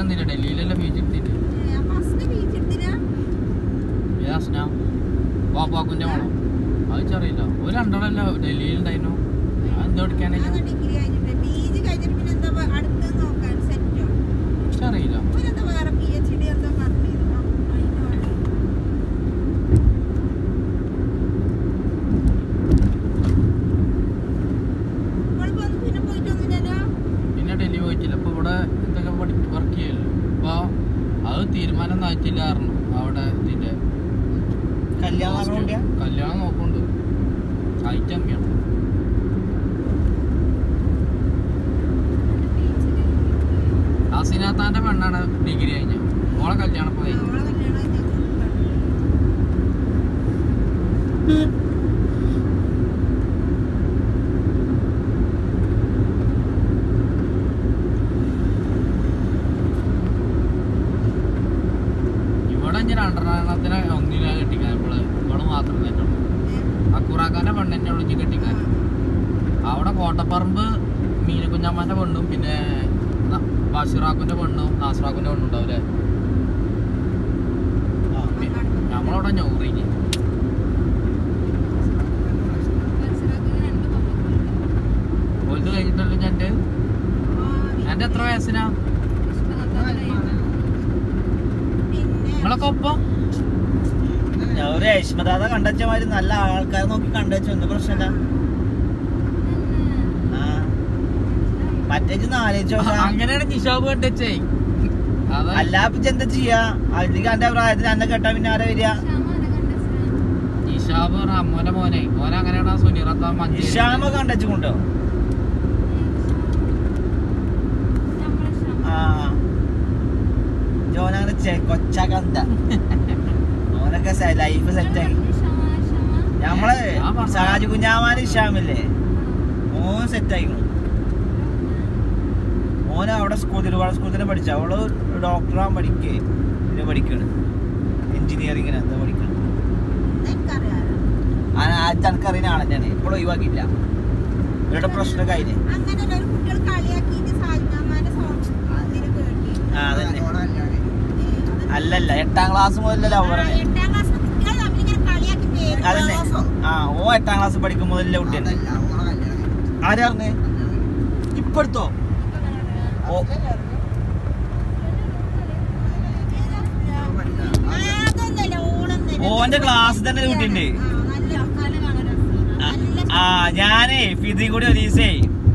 തന്നില്ല ഡൽഹിയിലെല്ലാം ബീച്ച് എടുത്തിട്ട് ഏതാസ്ന ബാബാക്കുന്റെ വേണം അത് ചെറിയില്ല ഒരു രണ്ടെണ്ണല്ല ഡൽഹിയിൽ ഉണ്ടായിരുന്നു എന്തോ എടുക്കാനില്ല അറിയില്ല പിന്നെ ഡൽഹി പോയിട്ടില്ല ഇപ്പൊ ഇവിടെ എന്തൊക്കെ പഠി വർക്ക് ചെയ്യല്ലോ അപ്പൊ അത് തീരുമാനം ആയിട്ടില്ല പറഞ്ഞു അവിടെ ഇതിന്റെ കല്യാണം നടക്കണുണ്ട്യാ? കല്യാണം നോക്കുന്നുണ്ട് ആയിട്ടൊക്കെയാണ് ഹസീനാത്താന്റെ പെണ്ണാണ് ഡിഗ്രി കഴിഞ്ഞ ഓളെ കല്യാണം പോയി ഇവിടെ ഞാൻ രണ്ടെണ്ണത്തിന് ഒന്നിനാ കെട്ടിക്കാൻ ഇവള് ഇവള് മാത്രം തന്നെ ഉള്ളൂ അക്കുറാക്കാന്റെ പെണ്ണെന്നെ ഒളിഞ്ഞ് കെട്ടിക്കാൻ അവിടെ കോട്ടപ്പറമ്പ് മീനക്കുഞ്ഞമ്മന്റെ പെണ്ണും പിന്നെ ന- ബഷീറാക്കുന്റെ പെണ്ണും നാസറാക്കുന്റെ പെണ്ണും ഉണ്ടാവും അല്ലേ ആ. നമ്മളവിടെ ഞൗറിഞ്ഞ് ഓൽത് കഴിഞ്ഞിട്ടല്ലോ ഞാൻ എന്റെ എത്ര വയസ്സിനാ നിങ്ങളൊക്കെ ഒപ്പം ഞാൻ ഒരു യശ്മദാത കണ്ടച്ചമാര് നല്ല ആൾക്കാരെ നോക്കി കണ്ടുവച്ചു എന്ത് പ്രശ്നമില്ല ആ മറ്റേക്ക് ആലോചിച്ചോ അങ്ങനെയാണ് നിഷാബ് കണ്ടേ അതാ അല്ല ഇപ്പൊ എന്താ ചെയ്യാ അല്ലെങ്കിൽ എന്റെ പ്രായത്തിൽ എന്നെ കേട്ടാ പിന്നെ ആരാ വരിക നിഷാബ് അമ്മോന്റെ മോനെ ഓൻ അങ്ങനെയാണ് സുനിറത്ത മഞ്ചേരി ഇഷാമ കണ്ടച്ചു കൊണ്ടോ ആ ജോനങ്ങനെ ചെ- കൊച്ചാക്കന്ത ഓനൊക്കെ ലൈഫ് സെറ്റായി നമ്മള് ഞാൻ പറഞ്ഞതാ. സാജു കുഞ്ഞാമാൻ ഇഷാമില്ലേ ഓൻ സെറ്റായി ഓന് അവിടെ സ്കൂൾ തിരുവാള സ്കൂളിൽ തന്നെ പഠിച്ച അവള് ഡോക്ടറാൻ പഠിക്കേ ഇതിന് പഠിക്കണ് എഞ്ചിനീയറിങ്ങിന് എന്താ പഠിക്കണം ആദ്യത്തെ എനിക്കറിയുന്ന ആൾ തന്നെയാണ് ഇപ്പോഴും ഒഴിവാക്കിയില്ല ഇവരുടെ പ്രശ്നമൊക്കെ അതിന് അങ്ങനെ ഒരു കുട്ടികൾ കളിയാക്കിയിട്ട് സാജിമാമാന്റെ അതിന് കേട്ടി ആ അതന്നെ അല്ലല്ല എട്ടാം ക്ലാസ് മുതലല്ല ലവറാണ് എട്ടാം ക്ലാസ് കുട്ടികൾ തമ്മിലിങ്ങനെ കളിയാക്കി പേര് അതന്നെ ക്ലാസ്സോ? ആ ഓ എട്ടാം ക്ലാസ് പഠിക്കും മുതലുള്ള കുട്ടിയാണ് ആരാറിന് ഇപ്പടുത്തോ ഓ ആ, അതൊന്നുമല്ല, ഓളൊന്നുമല്ല. ഓന്റെ ക്ലാസ്സിൽ തന്നെ ഒരു കുട്ടിയുണ്ട് ആ, നല്ല ആൾക്കാരെ കാണാൻ രസമാണ്. ആ, നല്ല ആ ഞാനേ ഫിദി കൂടി ഒരു ദിവസേ